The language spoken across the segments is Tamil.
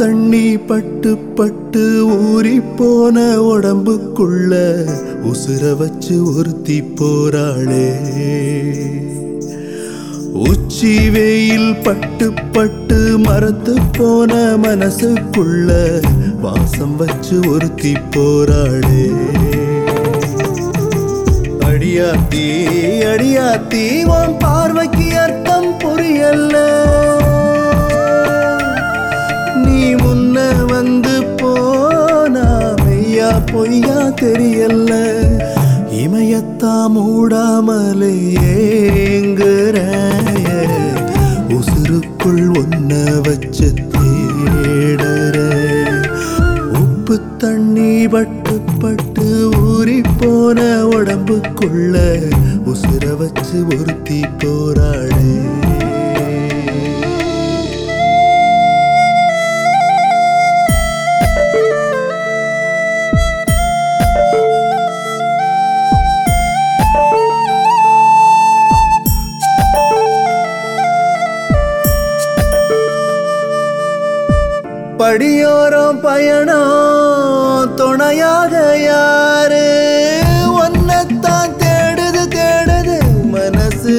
தண்ணி பட்டு பட்டு ஊறி போன உடம்புக்குள்ள உசுர வச்சு ஒருத்தி போறாளே உச்சி வெயில் பட்டு பட்டு மரத்து போன மனசுக்குள்ள வாசம் வச்சு ஒருத்தி போறாளே அடியாத்தி அடியாத்தி உன் பார்வைக்கு அர்த்தம் புரியல நீ முன்ன வந்து போனா மெய்யா பொய்யா தெரியல இமயத்தா மூடாமலே ஏங்குற உசுருக்குள் ஒன்ன வச்சு தேடுற உப்பு தண்ணி பட்டு பட்டு ஊறி போன உடம்புக்குள்ள உசுர வச்சு ஒருத்தி போராடே படியோரம் பயணம் துணையாக யாரு ஒன்னத்தான் தேடுது தேடுது மனசு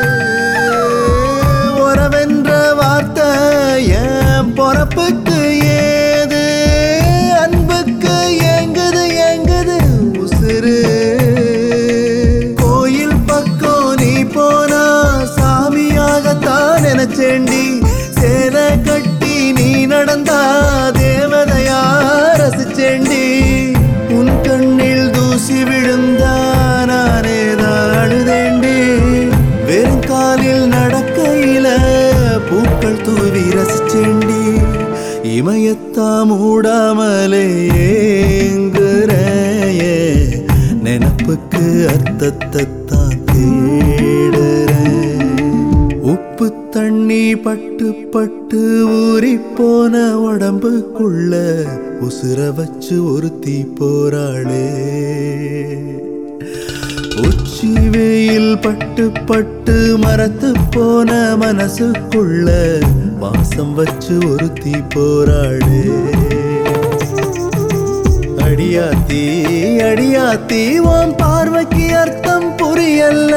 உறவென்ற வார்த்தை என் பொறப்புக்கு ஏது அன்புக்கு ஏங்குது ஏங்குது உசுறு கோயில் பக்கம் நீ போனா சாமியாகத்தான் நினைச்சேண்டி சேலை கட்டி நீ நடந்தா தேவதையா ரசிச்சேண்டி உன் கண்ணில் தூசி விழுந்தா நானே தான் அழுதேண்டி வெறும் காலில் நடக்கையில பூக்கள் தூவி ரசிச்சேண்டி இமயத்தா மூடாமலே ஏங்குற நினப்புக்கு அர்த்தத்தை தான் தேடுறேன் உப்பு தண்ணி பட்டு பட்டு ஊறி போன உடம்புக்குள்ள உசுர வச்சு ஒருத்தி போறாளே உச்சி வெயில் பட்டு பட்டு மரத்து போன மனசுக்குள்ள வாசம் வச்சு ஒருத்தி போராடு அடியாத்தி அடியாத்தி உன் பார்வைக்கு அர்த்தம் புரியல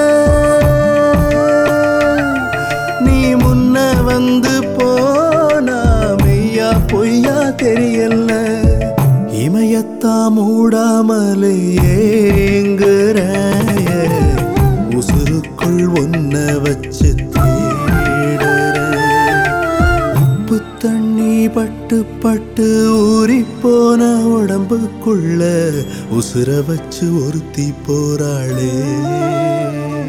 நீ முன்ன வந்து போனா மெய்யா பொய்யா தெரியல இமயத்தா மூடாமலே ஏங்குற உசுருக்குள் ஒன்ன வச்சு தேடுற உப்பு தண்ணி பட்டு பட்டு ஊறி போன உடம்புக்குள்ள உசுர வச்சு ஒருத்தி போறாளே